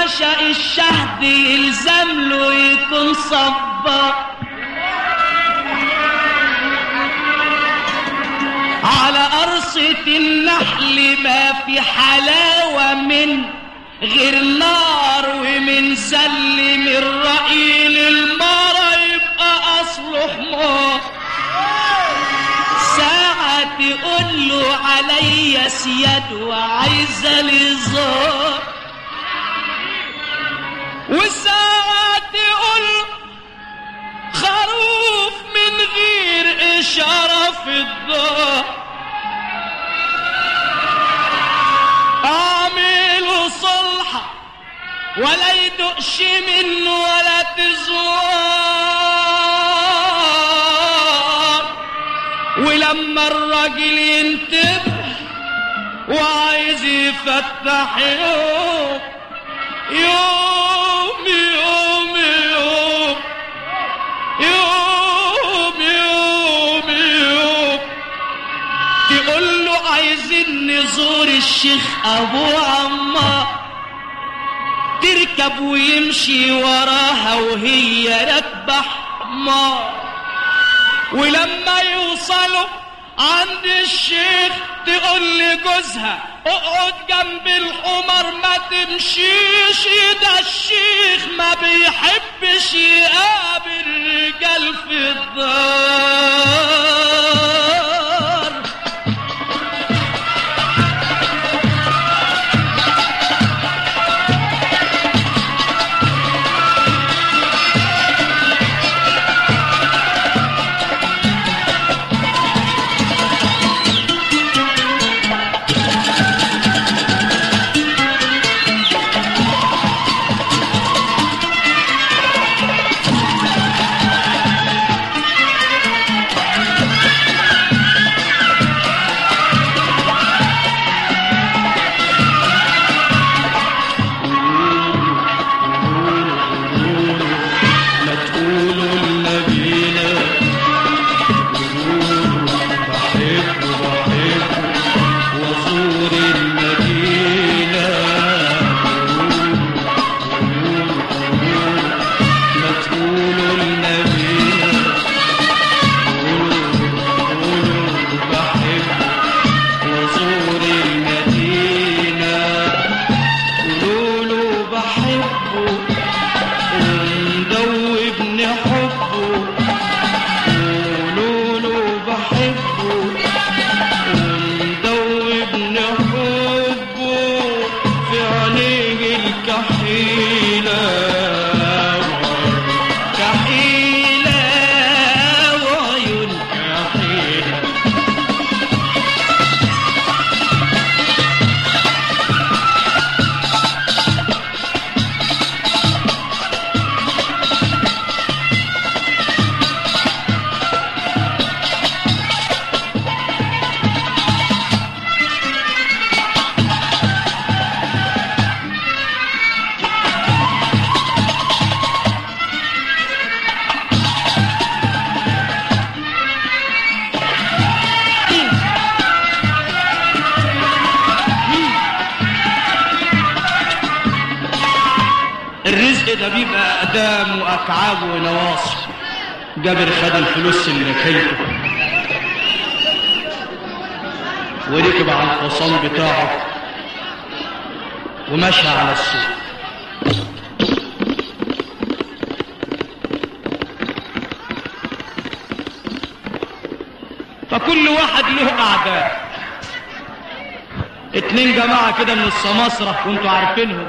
عاشق الشهد يلزم له يكون صبار على قرصة النحل ما في حلاوة من غير نار ومن سلم الرقيل المرة يبقى أصله حمار ساعة تقول له عليا سياد وعايزة لي زار وساعة تقول له خروف من غير إشارة في الدار أعملوا صلحة ولا يدقش منه ولا تزوار ولما الراجل ينتبه وعايز يفتح يوم يوم يوم يوم يوم يوم يوم تقول له عايزين نزور الشيخ ابو عمار تركب ويمشي وراها وهي راكبه حمار ولما يوصلوا عند الشيخ تقول لجوزها اقعد جنب الحمر ما تمشيش ده الشيخ ما بيحبش يقابل رجال في الدار ما تقولوا لنبينا قولوا بحبه بحبه وازور المدينة قولوا قولوا ما تقولوا لنبينا قولوا قولوا بحبه وازور المدينة قولوا له بحبه ومدوبني حبه قولوا له بحبه ومدوبني حبه في عينيه الكحيلة كحيلة وعيون كحيلة الرزق ده بيبقى أقدام وأكعاب ونواصي جابر خد الفلوس اللي كيته وركب على الحصان بتاعه ومشى على السوق فكل واحد له أعداء اتنين جماعة كده من السماسرة وانتوا عارفينهم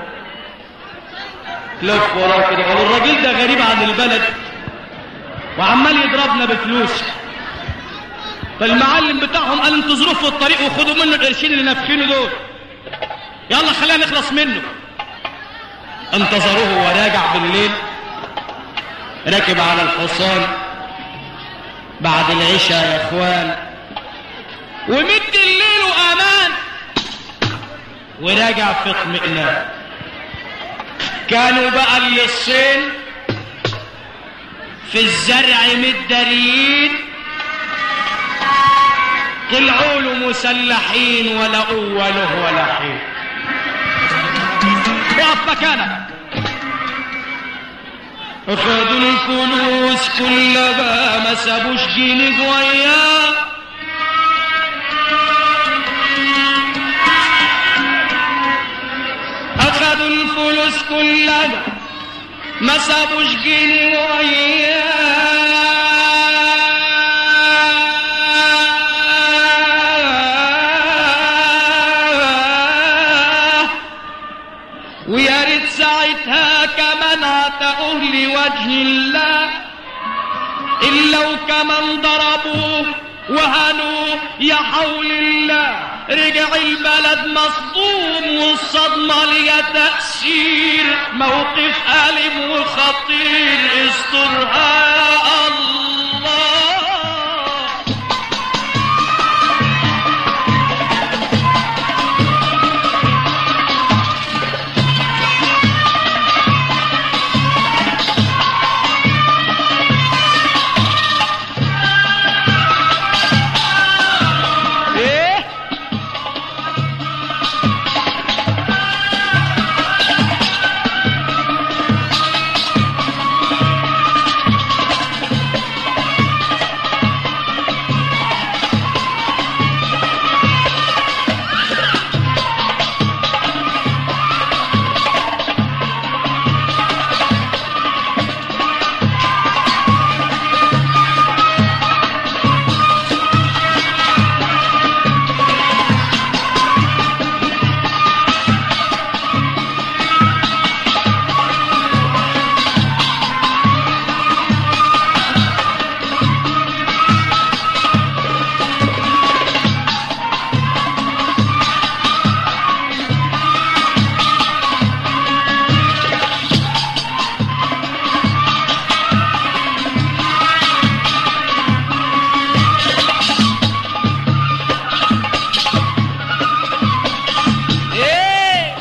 لف وراه كده قالوا الراجل ده غريب عن البلد وعمال يضربنا بفلوس فالمعلم بتاعهم قال انتظروه في الطريق وخدوا منه القرشين اللي نافخينه دول يلا خلينا نخلص منه انتظروه وهو راجع بالليل راكب على الحصان بعد العشاء يا اخوان ومد الليل وامان وراجع في اطمئنان كانوا بقى اللصين في الزرع متداريين طلعوا له مسلحين ولا قوة له ولا حين اقف مكانك خدوا الفلوس كلها ما سابوش جنيه وياه أخذوا الفلوس كلها ما سابوش جنيه وياه ويا ريت ساعتها كمان عتقوه لوجه الله إلا وكمان ضربوه وهنوه يا حول الله رجع البلد مصدوم والصدمة ليها تأثير موقف ألم وخطير استرها يا الله ايه ايه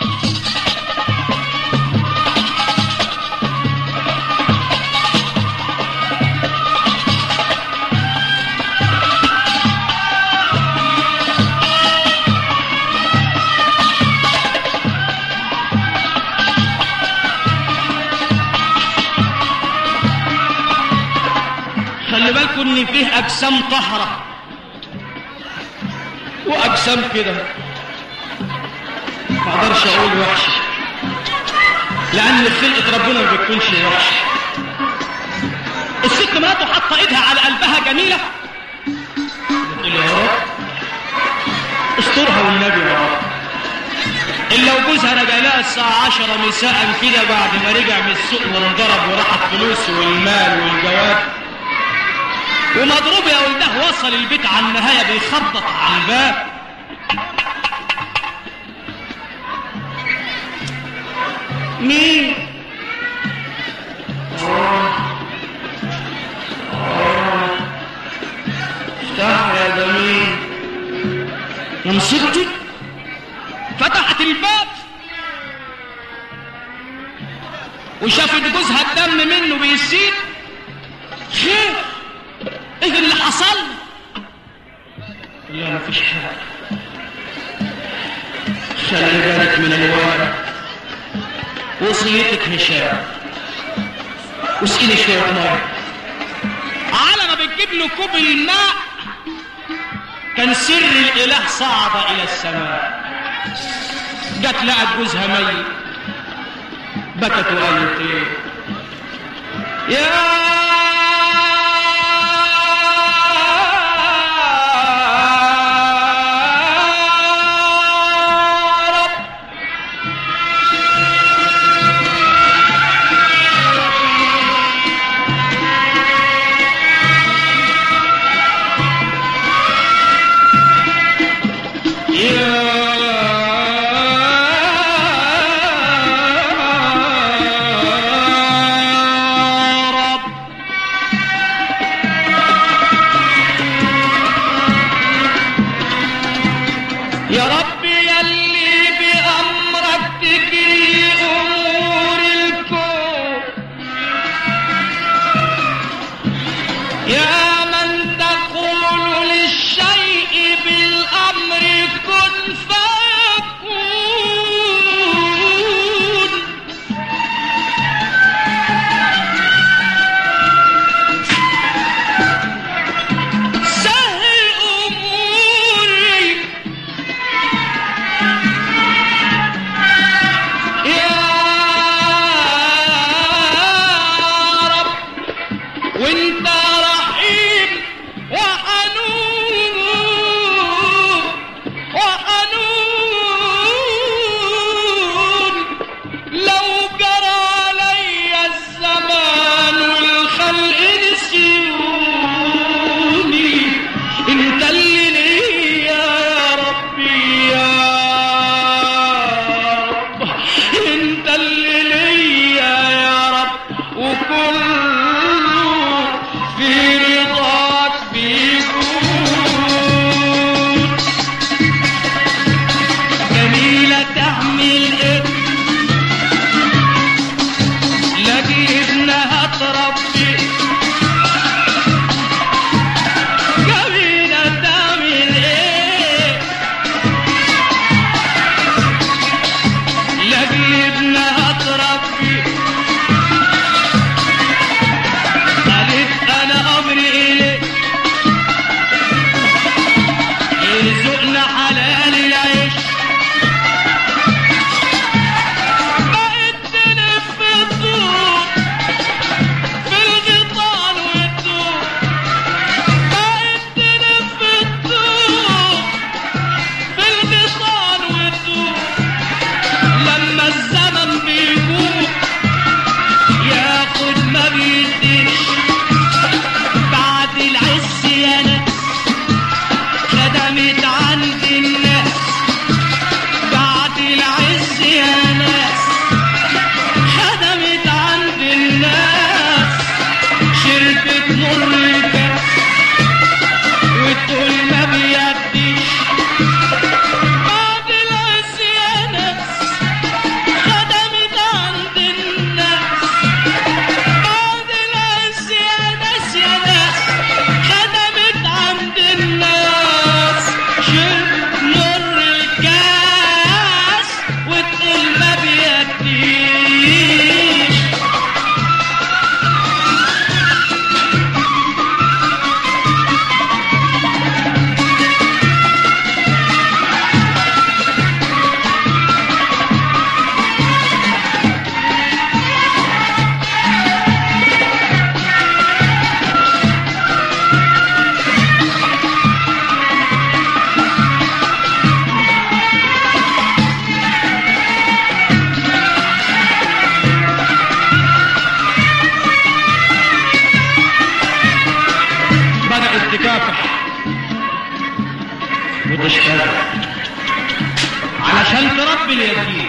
خلي بالكم ان فيه اجسام طهره واجسام كده ما اقدرش اقول وحشه لان خلقه ربنا ما بتكونش وحشه الست مراته حاطه ايدها على قلبها جميله بتقول يا رب استرها والنبي يا رب إلا لو جوزها رجع لها الساعة عشرة مساء كده بعد ما رجع من السوق وانضرب وراحت فلوسه والمال والجواب ومضروب يا ولده وصل البيت على النهاية بيخبط على الباب مين؟ افتح يا جميل ومسكت فتحت الباب وشافت جوزها الدم منه بيسيل خير ايه اللي حصل لا مفيش حاجه خلي بالك من الورق وصيتك هشام واسقيني شويه ميه على ما بتجيب له كوب الماء كان سر الاله صعد الى السماء جت لقت جوزها ميت بكت وقالت ايه يا رب يا رب تكافح وتشتغل علشان تربي اليتيم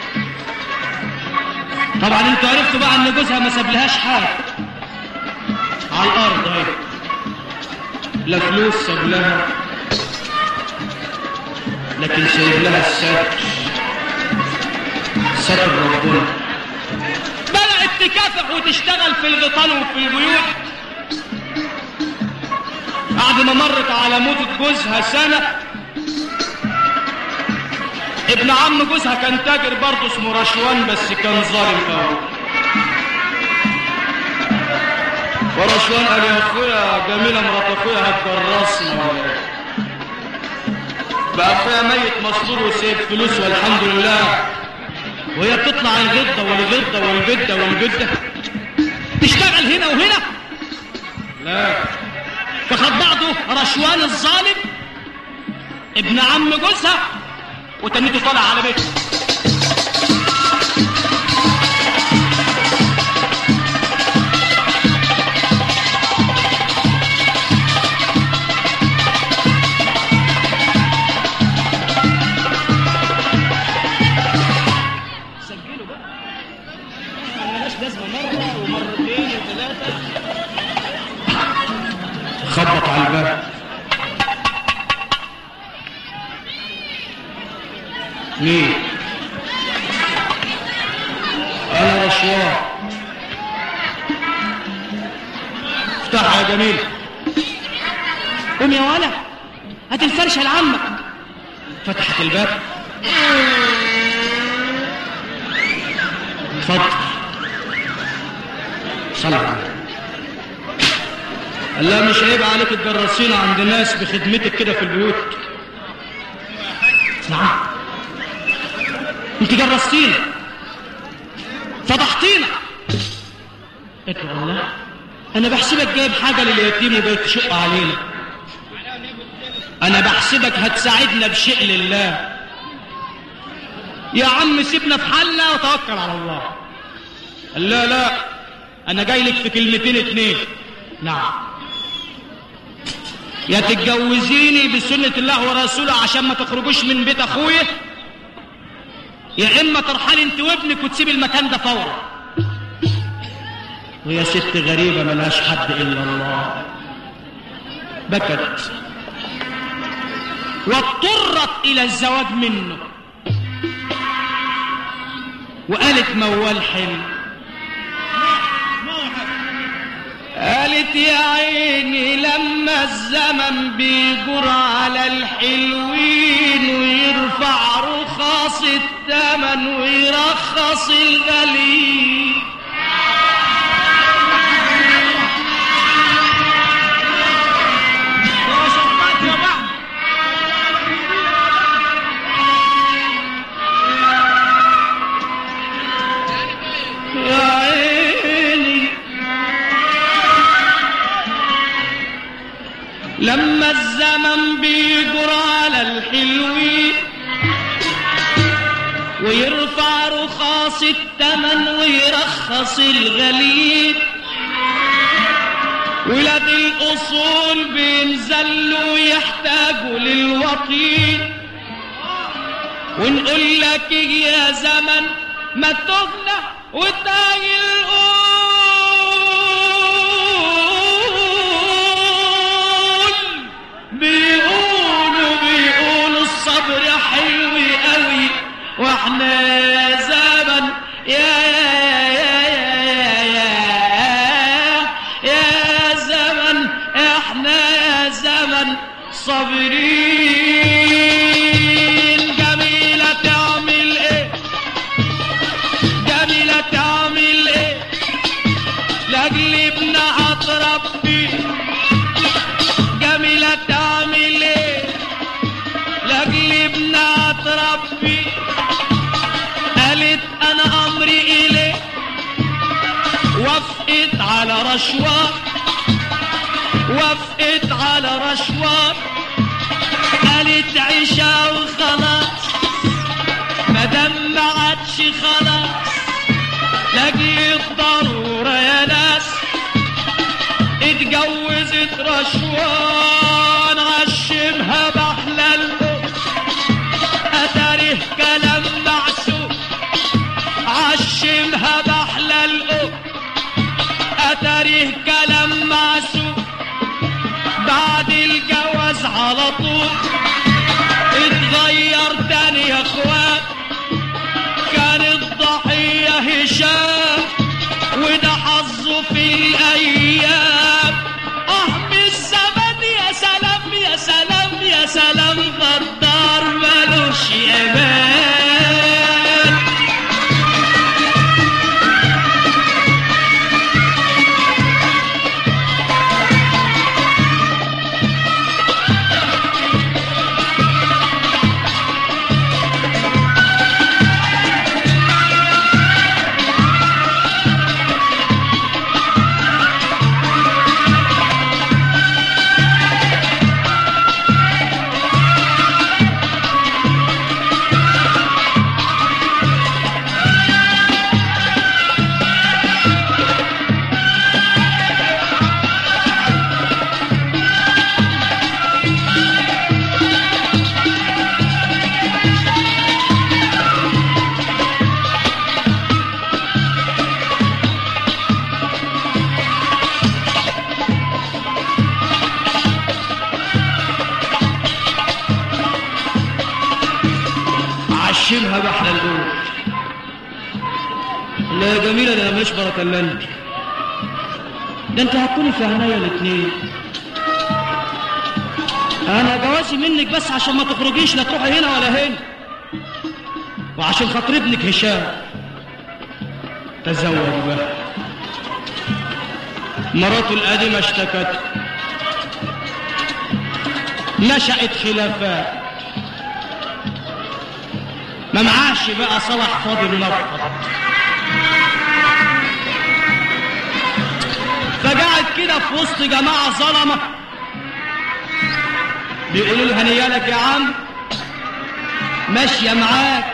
طبعا انتوا عرفتوا بقى ان جوزها ما سابلهاش حاجه على الارض اهي لا فلوس ساب لها لكن سايب لها الستر ستر ربنا بدأت تكافح وتشتغل في الغيطان وفي البيوت بعد ما مرت على موت جوزها سنة ابن عم جوزها كان تاجر برضه اسمه رشوان بس كان ظالم قوي ورشوان قال يا اخويا جميله مرات اخويا هتجرسنا ولا إيه؟ بقى اخويا ميت مسطور وسايب فلوس والحمد لله وهي بتطلع الغده والغده والجده والجده تشتغل هنا وهنا لا فخد بعضه رشوان الظالم ابن عم جوزها وتنيته طالع على بيته سجلوا بقى ملهاش لازمه مره ومرتين وثلاثه خبط على الباب مين انا رشوان افتحها يا جميل قوم يا ولا هات الفرشه لعمك فتحت الباب اتفضل صلى عليه قال لها مش عيب عليك تجرسين عند ناس بخدمتك كده في البيوت نعم انت جرستينا فضحتينا قلت له الله انا بحسبك جايب حاجه لليتيم وجاي تشق علينا انا بحسبك هتساعدنا بشيء لله يا عم سيبنا في حالنا وتوكل على الله قال لا لا انا جاي لك في كلمتين اتنين نعم يا تتجوزيني بسنة الله ورسوله عشان ما تخرجوش من بيت اخويا يا اما ترحلي انت وابنك وتسيب المكان ده فورا ويا ست غريبة ملهاش حد الا الله بكت واضطرت الى الزواج منه وقالت موال حلو قالت يا عيني لما الزمن بيجر على الحلوين ويرفع رخاص الثمن ويرخص الغليل يا عيني لما الزمن بيجر على الحلوين ويرفع رخاص التمن ويرخص الغليل ولاد الأصول بينزلوا ويحتاجوا للوطين ونقول لك يا زمن ما تغنى وتاجي القول بيقولوا بيقولوا الصبر حلو قوي واحنا زمن يا يا يا يا يا يا زمن احنا يا زمن صابرين جميلة تعمل ايه جميلة تعمل ايه لاجل ابنها تربي جميلة تعمل ايه لاجل ابنها تربي قالت انا امري اليه وافقت على رشوة وافقت على رشوة قالت عيشة وخلاص مادام ما عادش خلاص لاجل الضرورة يا ناس اتجوزت رشوة بعد الجواز على طول اتغير تاني يا اخوات كان الضحية هشام وده حظه في الايام اه بالزمن يا سلام يا سلام يا سلام غدار ملوش امان عشمها بحر الجول لا يا جميلة ده مش بركة الا انت ده انت هتكوني في عناية الاتنين انا جوازي منك بس عشان ما تخرجيش لا تروحي هنا ولا هنا وعشان خاطر ابنك هشام تزوج بقى مراته القديمة اشتكت نشأت خلافات ما معاش بقى صلاح فاضل نفض فقعد كده في وسط جماعة ظلمة بيقولوا له هنيالك يا عم ماشية معاك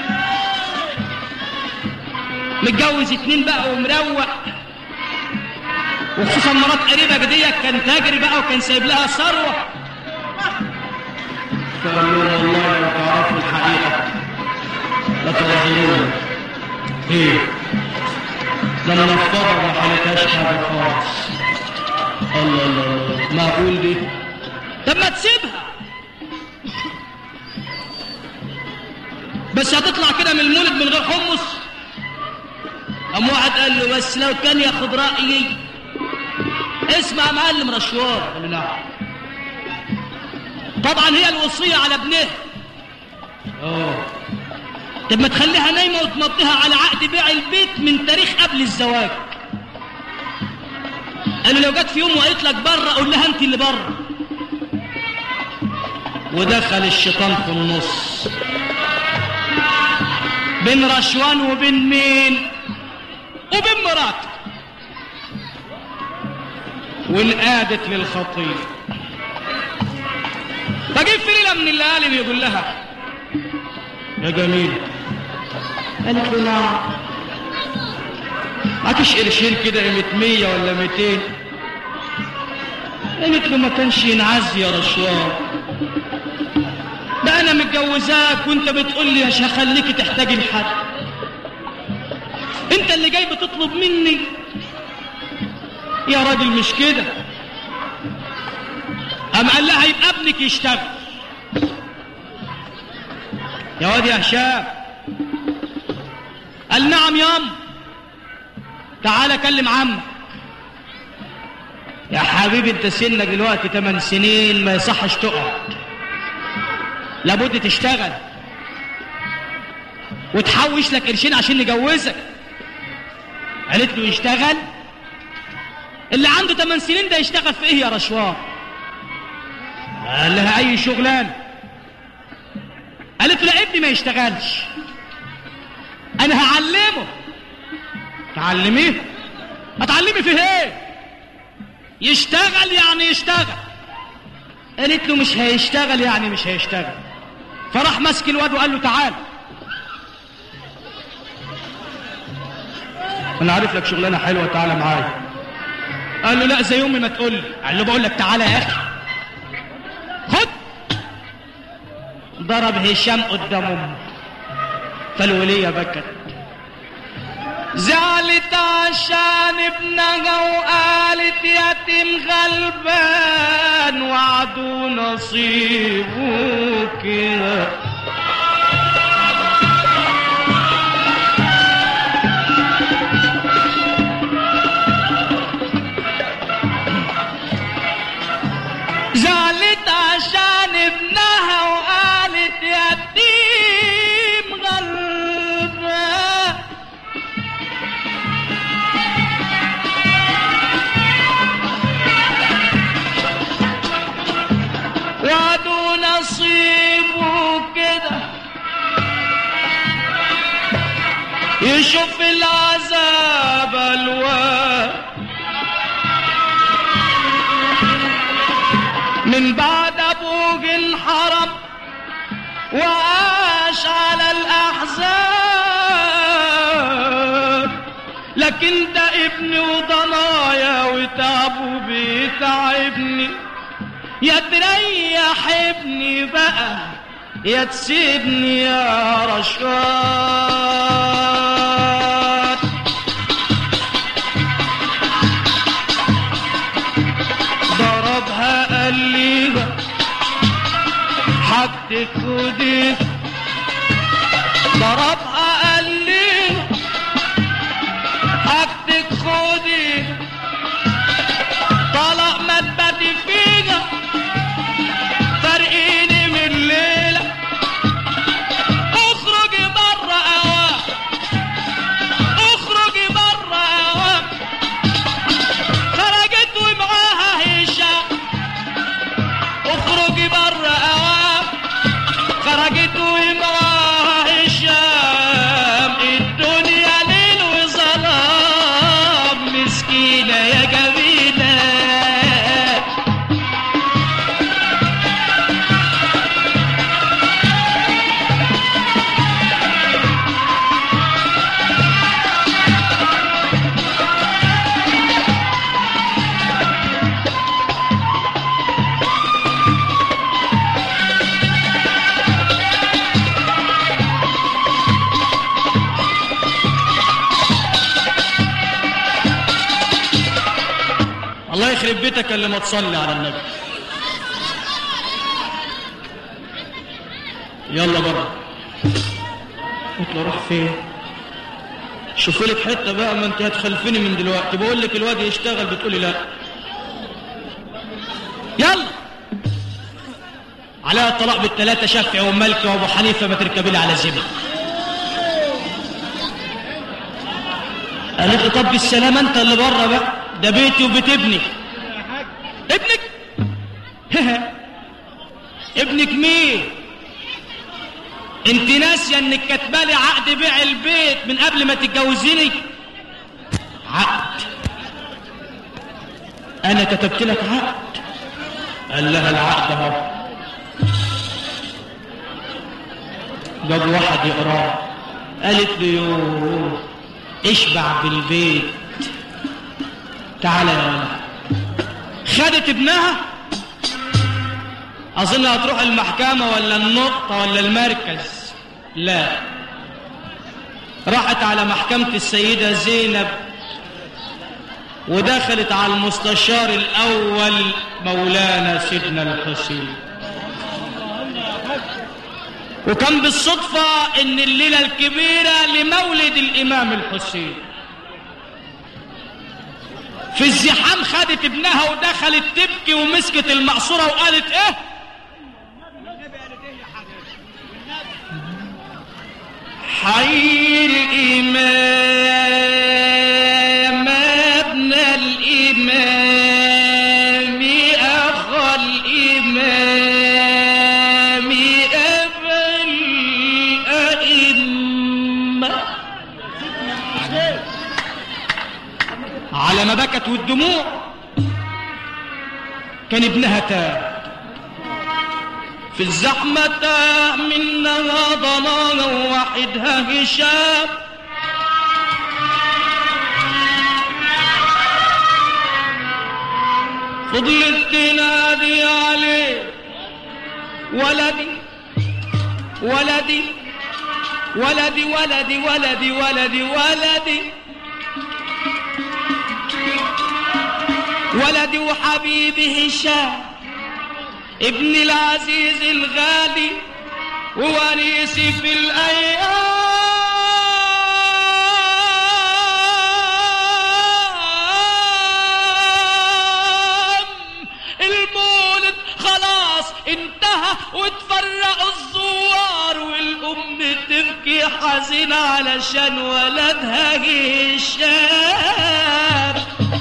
متجوز اتنين بقى ومروق وخصوصا مرات قريبك ديت كان تاجر بقى وكان سايب لها ثروة فقال لهم والله لو تعرفوا الحقيقة لتظهرون ايه لما نفضل ما حلتهاش حاجة خالص الله الله الله معقول دي طب ما تسيبها بس هتطلع كده من المولد من غير حمص قام واحد قال له بس لو كان ياخد رأيي اسمع يا معلم رشوار قال له نعم طبعا هي الوصية على ابنها اه طب ما تخليها نايمة وتمضيها على عقد بيع البيت من تاريخ قبل الزواج قال لو جت في يوم وقالت لك بره قول لها انت اللي بره ودخل الشيطان في النص بين رشوان وبين مين وبين مراته وانقادت للخطيب فجيب في ليله من الليالي بيقول لها يا جميل قالت له نعم معكش قرشين كده قيمة مية ولا ميتين قالت له ما كانش ينعز يا رشوان ده انا متجوزاك وانت بتقول لي مش هخليكي تحتاجي لحد انت اللي جاي بتطلب مني يا راجل مش كده قام قال لها يبقى ابنك يشتغل يا واد يا هشام قال نعم يام تعالى كلم عمك يا حبيبي انت سنك دلوقتي 8 سنين ما يصحش تقعد لابد تشتغل وتحوش لك قرشين عشان نجوزك قالت له يشتغل اللي عنده 8 سنين ده يشتغل في ايه يا رشوان قال لها اي شغلانه قالت له لا ابني ما يشتغلش انا هعلمه تعلميه هتعلمي فيه ايه يشتغل يعني يشتغل قالت له مش هيشتغل يعني مش هيشتغل فراح ماسك الواد وقال له تعال انا عارف لك شغلانه حلوه تعالى معايا قال له لا زي امي ما تقول لي قال له بقول لك تعالى يا اخي خد ضرب هشام قدام امه فالوليه بكت زعلت عشان ابنها وقالت يا يتيم غلبان وعدو نصيبه كده زعلت عشان ابنها وقالت يتيم غلبان وعدوا نصيبه كده يشوف العذاب الوان من بعد ابوه انحرم وعاش على الاحزان لكن ده ابني وضنايا وتعبه بيتعبني يا تريح ابني بقى يا تسيبني يا رشاد ضربها قال ليها حاجتك وديك ضربها قال ليها حاجتك خدي طلق ما تباتي فيها فرقيني من الليلة اخرجي برا اوام اخرجي برا اوام خرجت ومعاها هشام اخرجي برا اوام خرجت ومعاها هشام الدنيا ليل وظلام مسكينة يا جميلة الله يخرب بيتك اللي ما تصلي على النبي يلا بره قلت له روح فين شوف لك حته بقى ما انت هتخلفني من دلوقتي بقول لك الواد يشتغل بتقولي لا يلا عليها الطلاق بالثلاثه شافعي ومالكي وابو حنيفه ما تركبي لي على زبل قالت له طب بالسلامه انت اللي بره بقى ده بيتي وبيت ابني ابنك ابنك مين انت ناسيه انك كاتبالي عقد بيع البيت من قبل ما تتجوزيني عقد انا كتبت لك عقد قال لها العقد اهو جاب واحد يقراه قالت له يوه اشبع بالبيت تعالى يا ولد خدت ابنها اظن هتروح المحكمة ولا النقطة ولا المركز لا راحت على محكمة السيدة زينب ودخلت على المستشار الاول مولانا سيدنا الحسين وكان بالصدفة ان الليلة الكبيرة لمولد الامام الحسين في الزحام خدت ابنها ودخلت تبكي ومسكت المقصورة وقالت ايه حي الإمام ابن الإمام أخا الإمام أبا الأئمة على ما بكت والدموع كان ابنها تاه في الزحمة تاه منها ضنانا وحدها هشام فضلت تنادي عليه ولدي ولدي ولدي ولدي ولدي ولدي ولدي ولدي وحبيبي هشام ابن العزيز الغالي ووريثي في الأيام المولد خلاص انتهى وتفرقوا الزوار والأم تبكي حزينة علشان ولدها هشام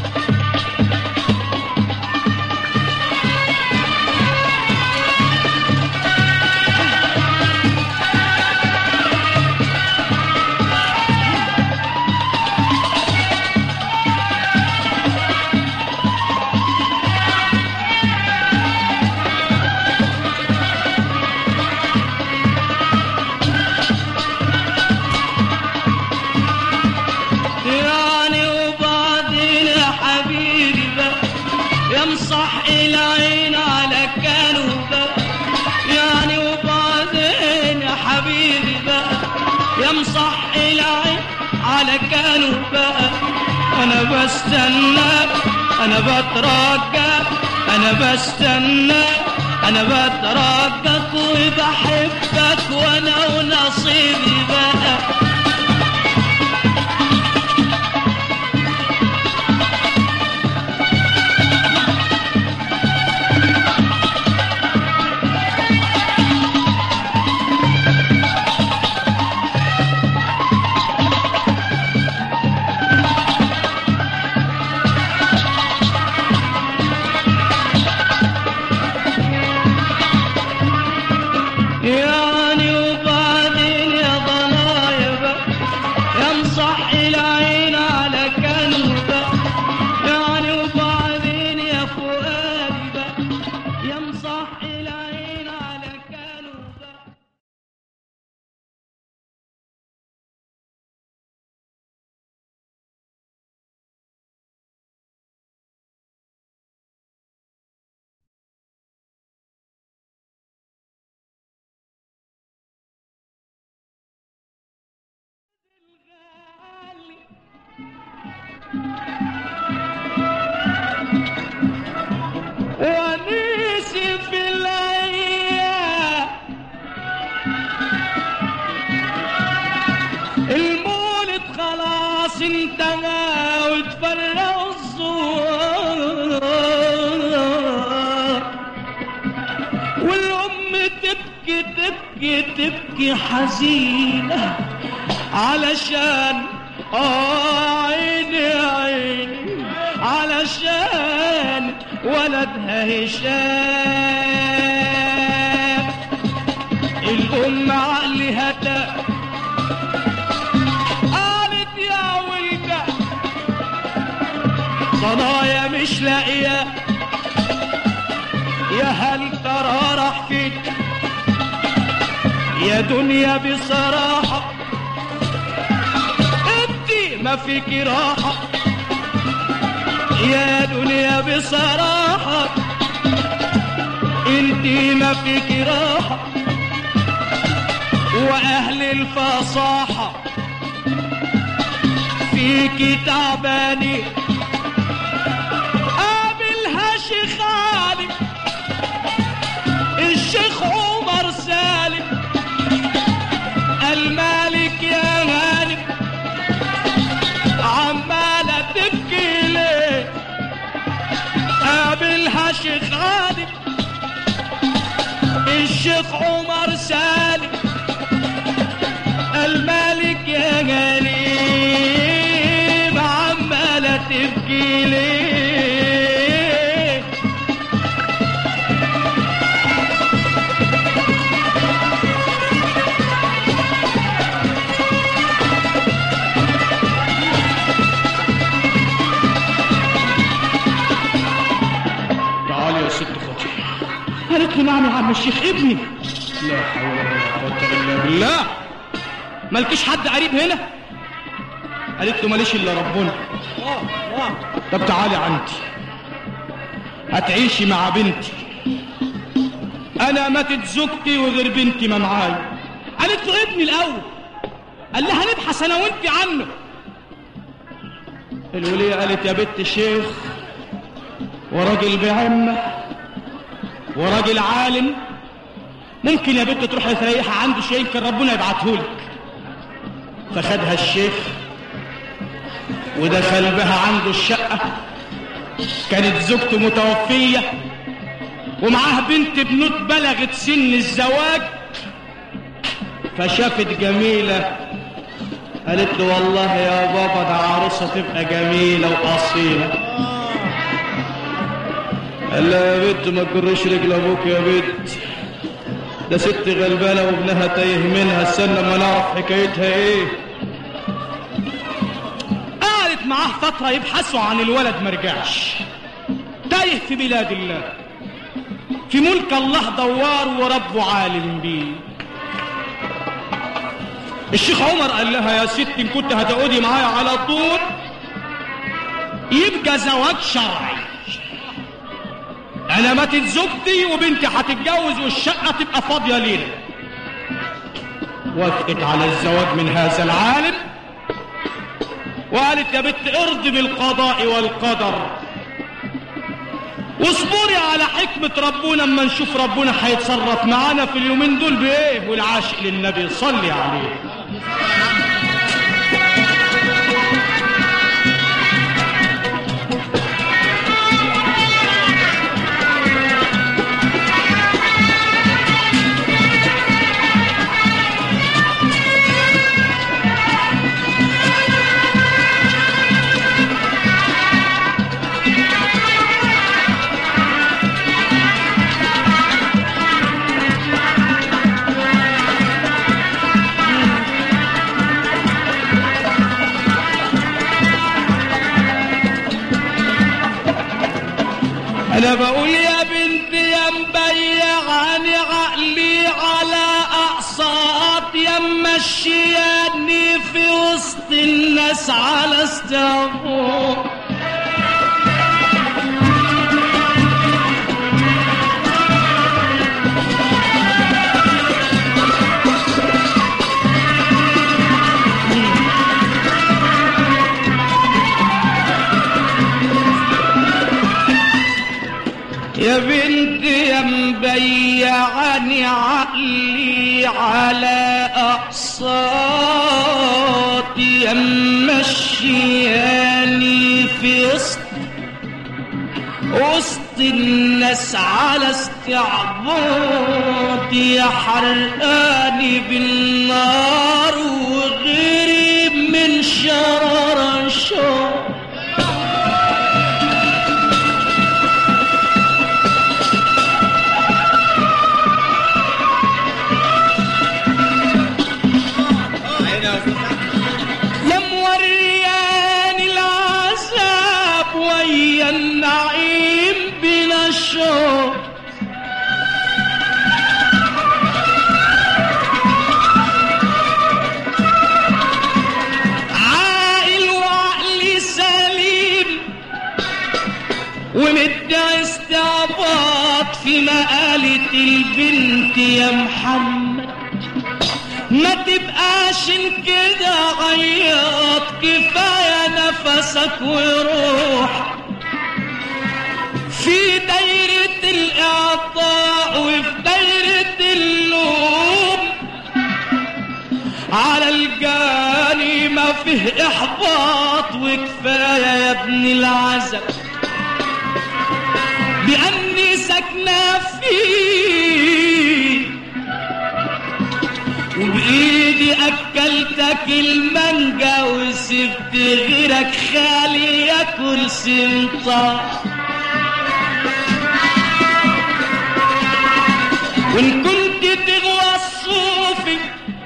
يعني وبعدين يا حبيبي بقى يمصح العين على كانوبة يعني وبعدين يا حبيبي بقى يمصح العين على كانوبة انا بستنى انا بترجى انا بستنى انا بترجاك وبحبك وانا ونصيبي بقى يعني وبعدين يا ضنايا بقى يمصح العين على كنبة يعني وبعدين يا فؤادي بقى يمصح العين على كنبة ونيسي في الايام المولد خلاص انتهى وتفرقوا الزوار والام تبكي تبكي تبكي حزينه علشان آه عيني عيني علشان ولدها هشام الأم عقلها تاب قالت يا ولدة ضنايا مش لاقية يا هل ترى راح فين يا دنيا بصراحة انت ما فيك راحة يا دنيا بصراحة انت ما فيك راحة واهل الفصاحة فيك تعباني قابلها شيخ علي الشيخ عمر سالم المالك يا غالب عمالة تبكي ليه قابلها شيخ غالب الشيخ عمر سالم المالك يا غالب عمالة تبكي ليه تعالي يا ست خطير قالت له نعم يا عم الشيخ ابني لا حول ولا قوة إلا بالله مالكيش حد قريب هنا قالت له ماليش إلا ربنا طب تعالي عندي هتعيشي مع بنتي أنا ماتت زوجتي وغير بنتي ما معايا قالت له ابني الاول قال لها نبحث انا وانت عنه الولية قالت يا بنت الشيخ وراجل بعمة وراجل عالم ممكن يا بنت تروح تريحها عنده شيء يمكن ربنا يبعتهولك فخدها الشيخ ودخل بها عنده الشقة كانت زوجته متوفية ومعاه بنت بنوت بلغت سن الزواج فشافت جميلة قالت له والله يا بابا ده عروسة تبقى جميلة وأصيلة قال لها يا بنت ما تجرش رجل أبوك يا بنت ده ست غلبانة وابنها تايه منها استنى ما نعرف حكايتها ايه قعدت معاه فترة يبحثوا عن الولد مرجعش تايه في بلاد الله في ملك الله دوار وربه عالم بيه الشيخ عمر قال لها يا ست ان كنت هتقعدي معايا على طول يبقى زواج شرعي انا ماتت زوجتي وبنتي هتتجوز والشقه تبقى فاضيه لينا وافقت على الزواج من هذا العالم وقالت يا بنت ارضي بالقضاء والقدر واصبري على حكمة ربنا اما نشوف ربنا هيتصرف معانا في اليومين دول بايه والعاشق للنبي صلي عليه انا بقول يا بنتي يا مبيعني عقلي على اقساط يا مشياني في وسط الناس على استعباط يا بنتي يا مبيعني عقلي على أقساط يا مشياني في وسط وسط الناس على استعباط يا حرقاني بالنار وغيري من شرر شر يا مورياني العذاب ويا النعيم بلا شوق عاقل وعقلي سليم ومدعي استعباط في مقالة البنت يا محمد ما تبقاش كده عياط كفاية نفسك وروح في دايرة الإعطاء وفي دايرة اللوم على الجاني ما فيه إحباط وكفاية يا ابن العزب بأني ساكنة فيه وبإيدي أكلتك المانجا وسبت غيرك خالي ياكل سمطة وإن كنت تغوى الصوفي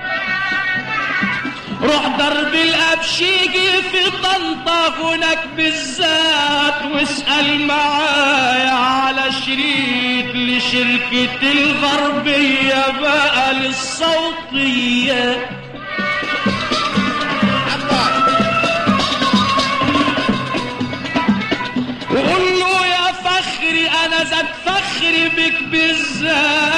روح درب الأبشيجي في طنطا هناك بالذات واسأل معايا على شريط لشركة الغربية بقى للصوتية وقول له يا فخري انا زاد فخري بك بالذات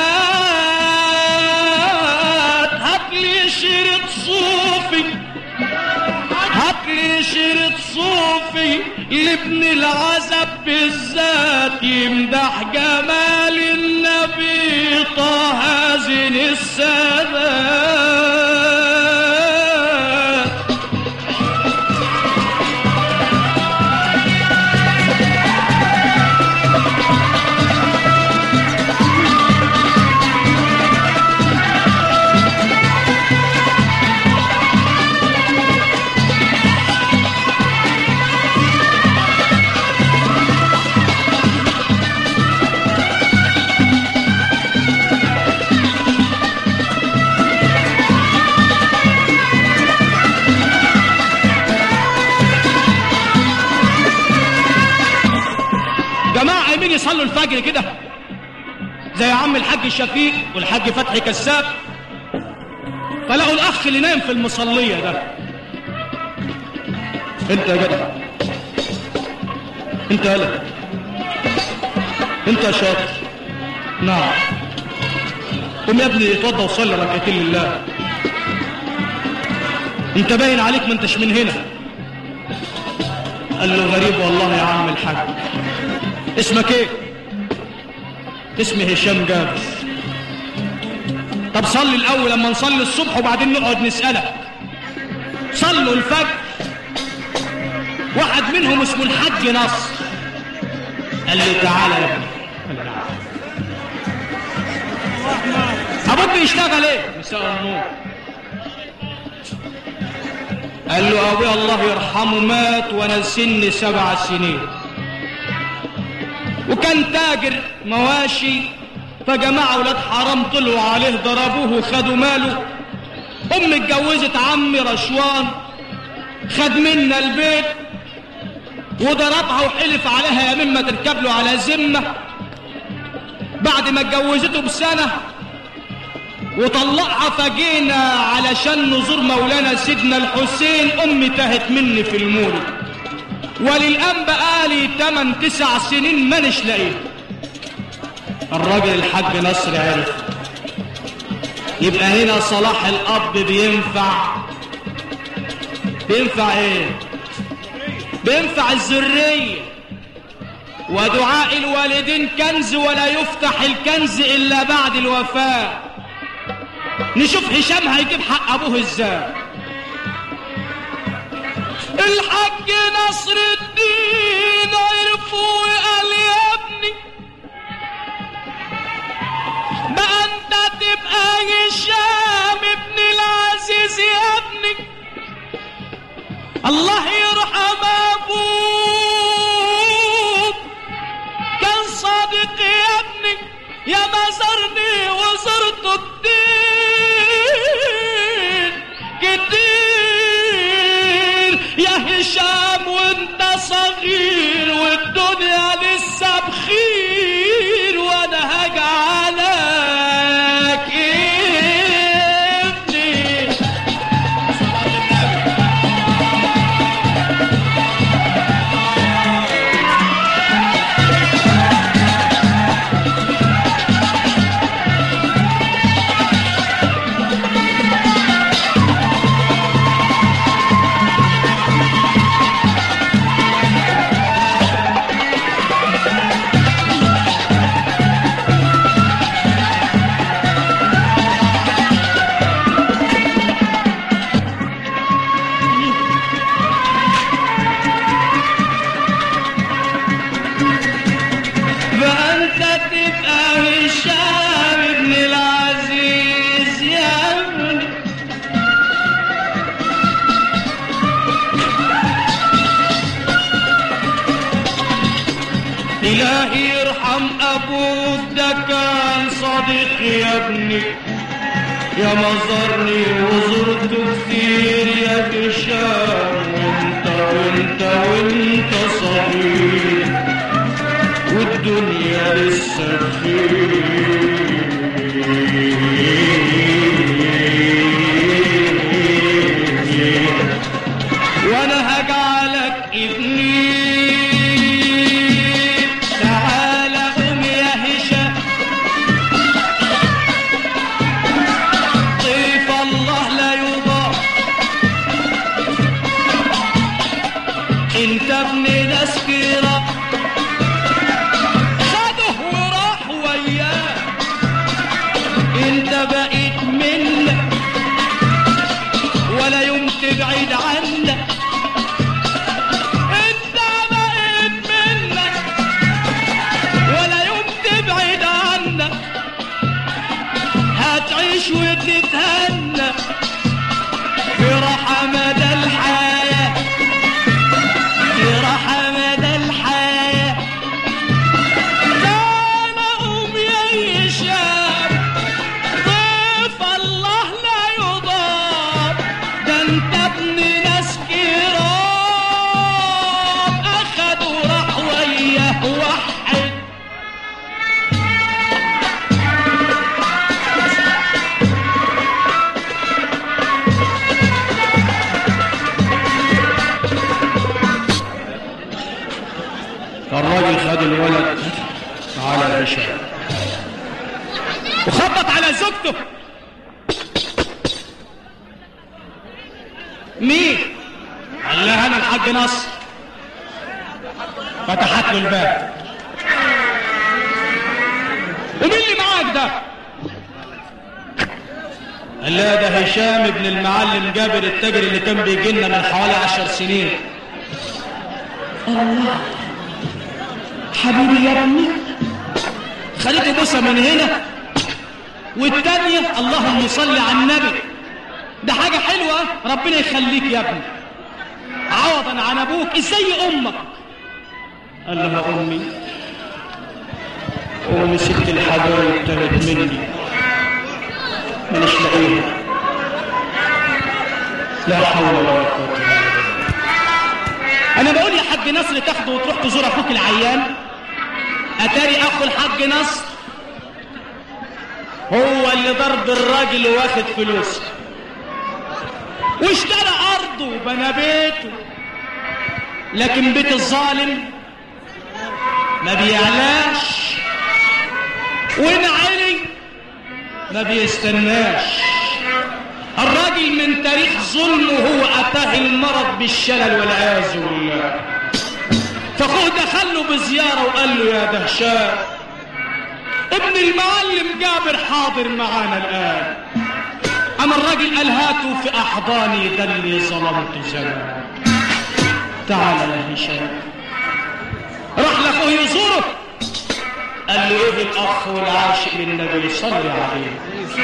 هاتلي شريط صوفي هاتلي شريط صوفي لابن العزب بالذات يمدح جمال النبي طه زين السادات جماعة يمين يصلوا الفجر كده زي عم الحاج الشفيق والحاج فتحي كساب فلقوا الأخ اللي نايم في المصلية ده انت يا جدع انت يالا انت يا شاطر نعم قوم يا ابني اتوضى وصلي ركعتين لله انت باين عليك ما انتش من هنا قال له غريب والله يا عم الحاج اسمك ايه اسمي هشام جابر طب صلي الاول لما نصلي الصبح وبعدين نقعد نسالك صلوا الفجر واحد منهم اسمه الحاج نصر قال له تعالى يا ابني قال له نعم. ابوك بيشتغل ايه مساء النور قال له ابويا الله يرحمه مات وانا سني سبع سنين وكان تاجر مواشي فجماعة ولاد حرام طلعوا عليه ضربوه وخدوا ماله أمي اتجوزت عمي رشوان خد منا البيت وضربها وحلف عليها يا مما تركب له على ذمة بعد ما اتجوزته بسنة وطلعها فجينا علشان نزور مولانا سيدنا الحسين أمي تهت مني في المولد وللآن بقالي 8 9 سنين مانيش لاقيه الراجل الحاج نصر عرف يبقى هنا صلاح الأب بينفع بينفع ايه بينفع الذرية ودعاء الوالدين كنز ولا يفتح الكنز إلا بعد الوفاة نشوف هشام هيجيب حق أبوه ازاي الحاج نصر الدين عرفوا وقال يا ابني بقى انت تبقى هشام ابن العزيز يا ابني الله يرحم ابوك كان صادق يا ابني يا ما زرني وزرته كتير كتير يا هشام وانت صغير والدنيا لسه بخير وانا هجعلك ابني فأنت تبقى هشام ابن العزيز يا ابني إلهي يرحم أبوك ده كان صديق يا ابني يا مزرني وزرته كتير يا هشام وانت وانت وانت صغير والدنيا لسه بخير وانا هجعلك ابني تعال قوم يا هشام ضيف الله لا يضاع انت ابن ناس كرام انت بقيت منا ولا يوم تبعد عنا انت بقيت منا ولا يوم تبعد عنا هتعيش وتتهنى في راحة مدى الحياة في راحة مدى الحياة لا نقوم يا هشام ضيف الله لا يضام ده انت ابن ناس كرام اخدوا راح وياه وحد الراجل خد الولد على هشام وخبط على زوجته مين قال لها انا الحاج نصر فتحت له الباب ومين اللي معاك ده قال لها ده هشام ابن المعلم جابر التاجر اللي كان بيجي لنا من حوالي عشر سنين الله حبيبي يا ابني خليته بوسه من هنا والتانية اللهم صل على النبي ده حاجة حلوة ربنا يخليك يا ابني عوضا عن ابوك ازاي امك قال لها امي امي ست الحبايب تهت مني مانيش لاقيها لا حول ولا قوة الا بالله انا بقول يا حاج نصر تاخده وتروح تزور اخوك العيان اتاري اخو الحاج نصر هو اللي ضرب الراجل واخد فلوسه واشترى ارضه وبنى بيته لكن بيت الظالم ما بيعلاش وان علي ما بيستناش الراجل من تاريخ ظلمه هو اتاه المرض بالشلل والعياذ بالله فاخوه دخل له بزياره وقال له يا دهشان ابن المعلم جابر حاضر معانا الان اما الراجل قال هاتوا في احضاني ده اللي ظلمت زمان تعال يا هشام راح لاخوه يزوره قال له ايه الاخ والعاشق للنبي صلي عليه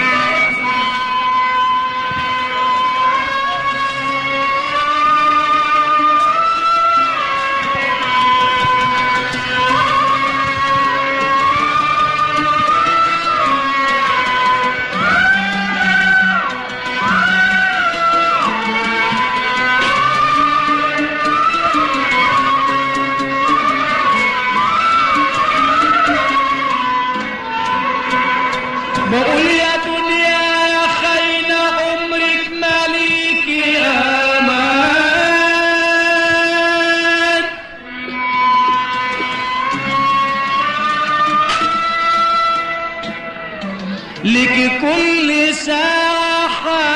بقول يا دنيا يا خاينة عمرك مالك امان لك كل ساعة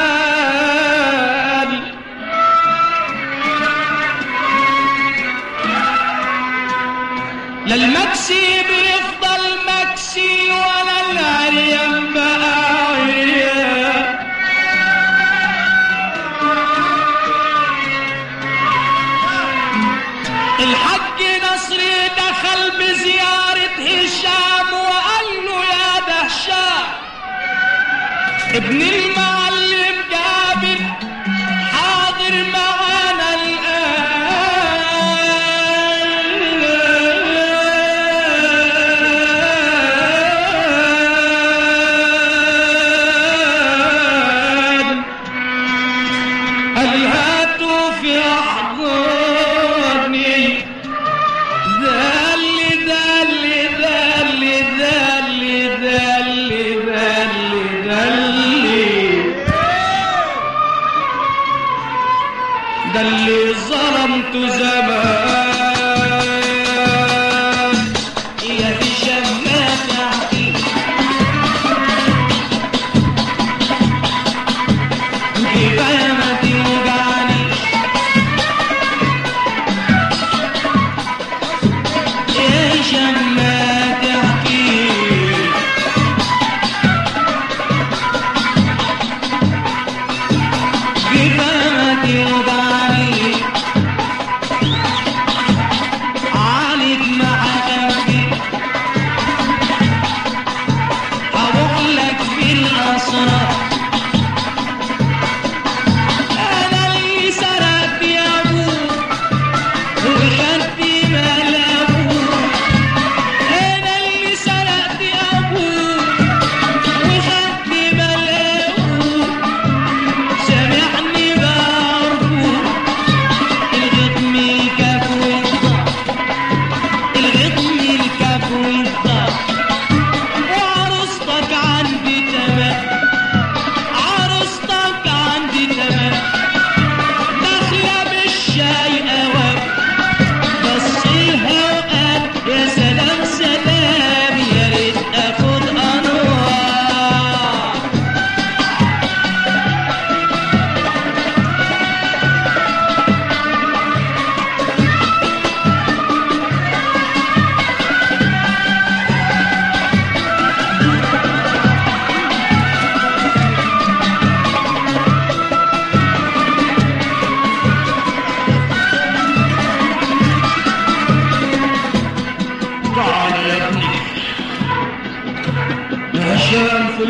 حال لا المكسي بيفضل مكسي ولا العريان بقى عريان الحج نصري دخل بزيارة هشام وقال له يا دهشام ابن المعلم جابر حاضر معانا الآن قال هاتوا في أحضاني دالي دالي دالي دالي دالي دالي دالي ده اللي ظلمت زمان يا هشام ما تحكي كفايه ما توجعنيش يا هشام ما تحكي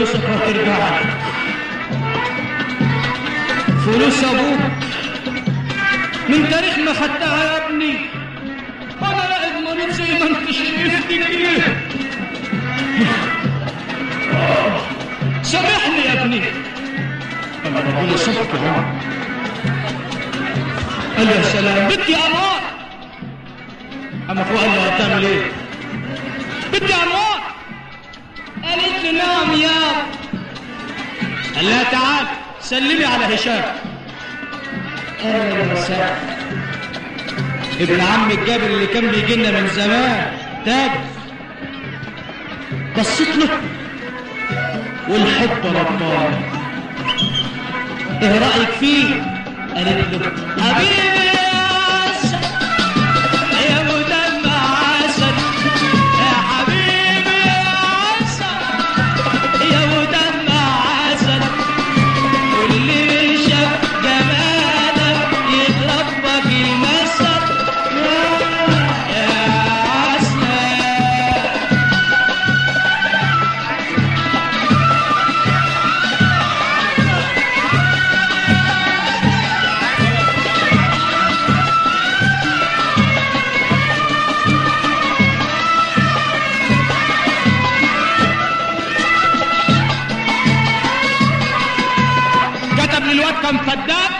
فلوسك هترجع لك فلوس ابوك من تاريخ ما خدتها يا ابني انا لا اضمن زي ما انت شايفني كده سامحني يا ابني انا ربنا يسامحك يا عم قال يا سلام بدي انوار اما اخوه قال له هتعمل ايه بدي انوار قالت له نعم يا قال لها تعال سلمي على هشام اهلا وسهلا ابن عم الجابر اللي كان بيجي لنا من زمان تاج بصيت له والحب رباني ايه رايك فيه قالت له حبيبي يا عسل يا مدمع عسل يا حبيبي يا عسل يا مدمع عسل واللي شاف جمالك يتربى في المسد يا عسل كتب للواد كان فدان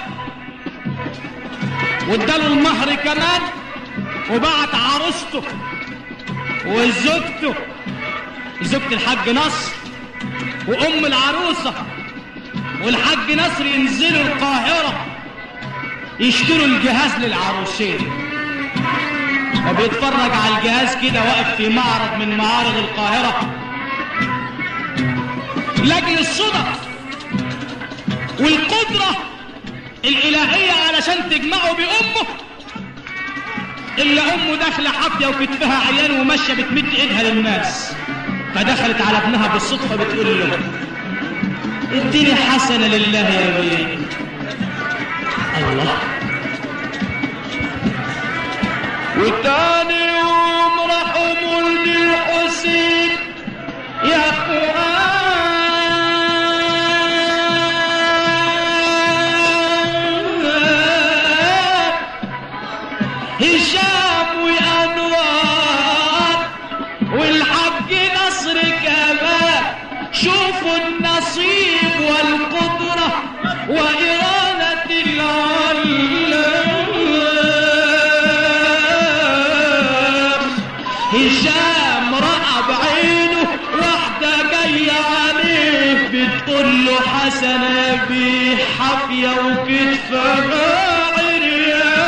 واداله المهر كمان وبعت عروسته وزوجته زوجة الحاج نصر وام العروسة والحاج نصر ينزلوا القاهرة يشتروا الجهاز للعروسين وبيتفرج على الجهاز كده واقف في معرض من معارض القاهرة لأجل الصدف والقدرة الإلهية علشان تجمعه بأمه إلا أمه داخلة حافية وكتفها عيان وماشية بتمد إيدها للناس فدخلت على ابنها بالصدفة بتقول له اديني حسنة لله يا بيه الله وتاني يوم راحوا مولد الحسين يا اخوان هشام وانوار والحق نصر كمان شوفوا النصيب والقدرة وإرادة العلام هشام رأى بعينه واحدة جاية عليه بتقول له حسنة بحافية وكتفها عريان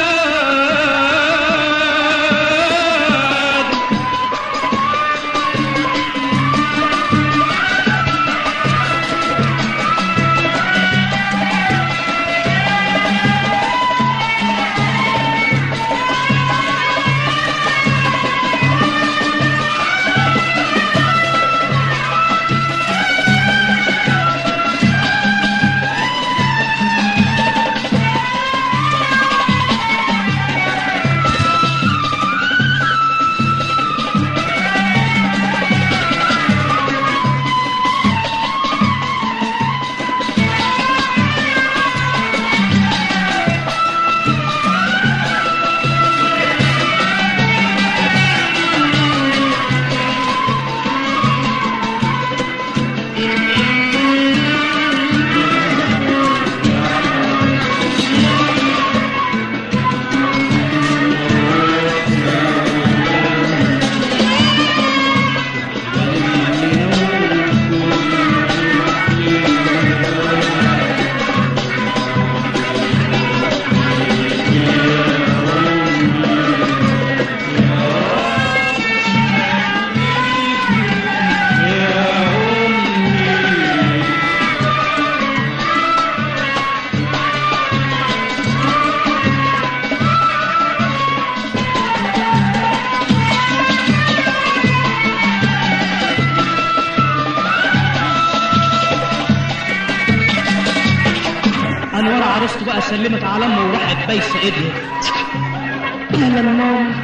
انوار عروسته بقى سلمت على امه وراحت بايسه ايدها اهلا ماما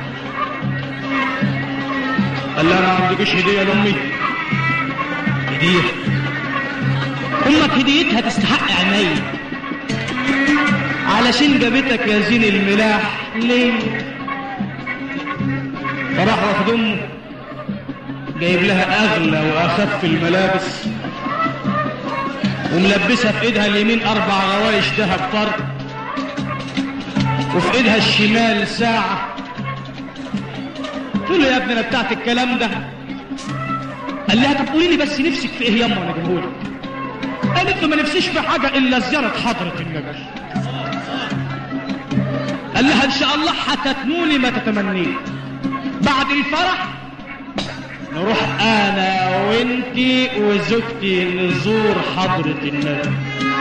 قال لها انا ما عندكش هديه لامي هديه عيني علشان جابتك يا زين الملاح ليه فراح واخد امه جايب لها اغلى واخف الملابس وملبسها في ايدها اليمين اربع غوايش ذهب فرد وفي ايدها الشمال ساعة قلت له يا ابني انا بتاعت الكلام ده قال لها طب قولي لي بس نفسك في ايه ياما وانا اجيبهولك قالت له ما نفسيش في حاجة الا زيارة حضرة النبي قال لها ان شاء الله هتتنوني ما تتمنين بعد الفرح نروح انا وانتي وزوجتي نزور حضرة النبي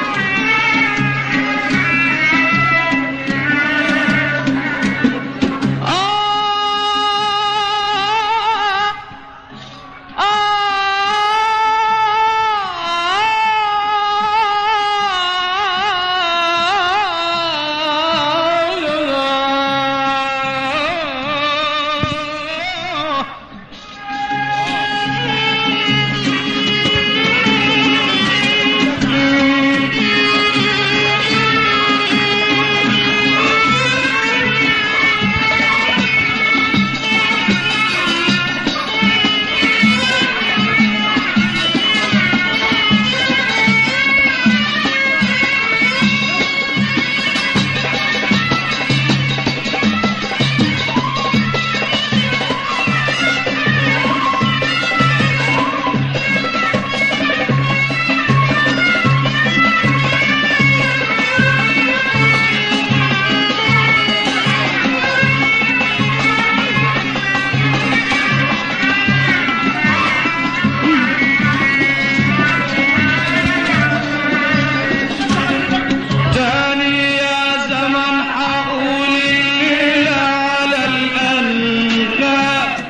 تاني يا زمن حقول الليل على الأنغام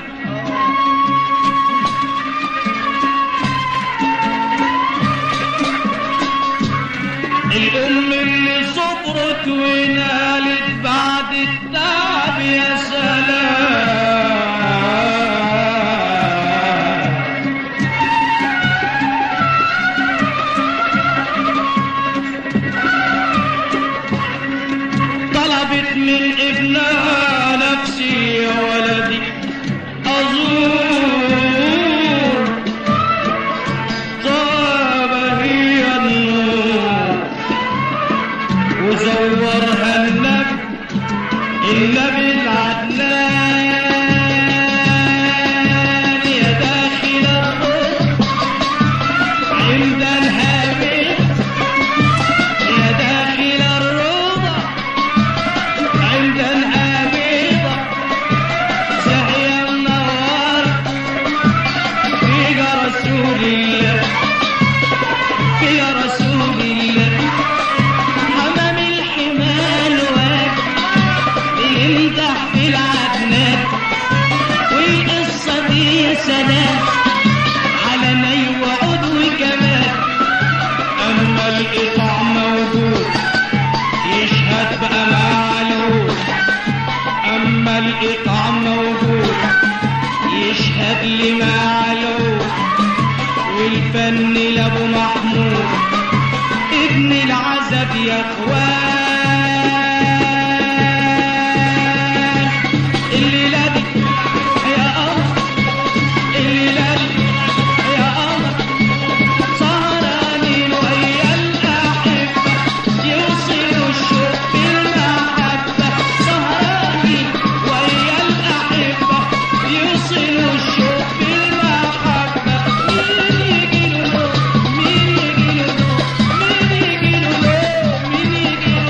الأم اللي صبرت ونالت بعد التعب يا سلام طلبت من ابنها نفسي يا ولدي أزور طاب هي النور وزورها النبي النبي العدنان يا داخل الروح عند الهابط يا داخل الروضة عند العبيضة سهية منورة فيك رسول الله فيك رسول الله حمام الحمال واقف يمدح في العدنان والقصة دي يا سلام على ني وعضو كمان أما الإيقاع موجود يشهد بقى معلوم أما الإيقاع موجود يشهد لي معلوم والفن لأبو محمود ابن العزب يا اخوان الليلة دي يا قمر الليلة دي يا قمر سهرانين ويا الأحبة يوصلوا الشوق بالمحبة سهرانين ويا الأحبة يوصلوا الشوق بالمحبة مين يجي له مين يجي له مين يجي له مين يجي له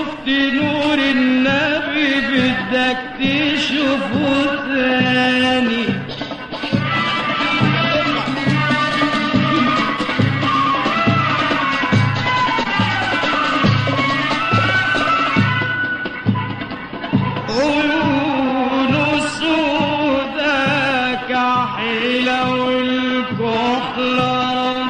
شفت نور النبي بدك تشوفه تاني عيون سودا كحيلة والكحلة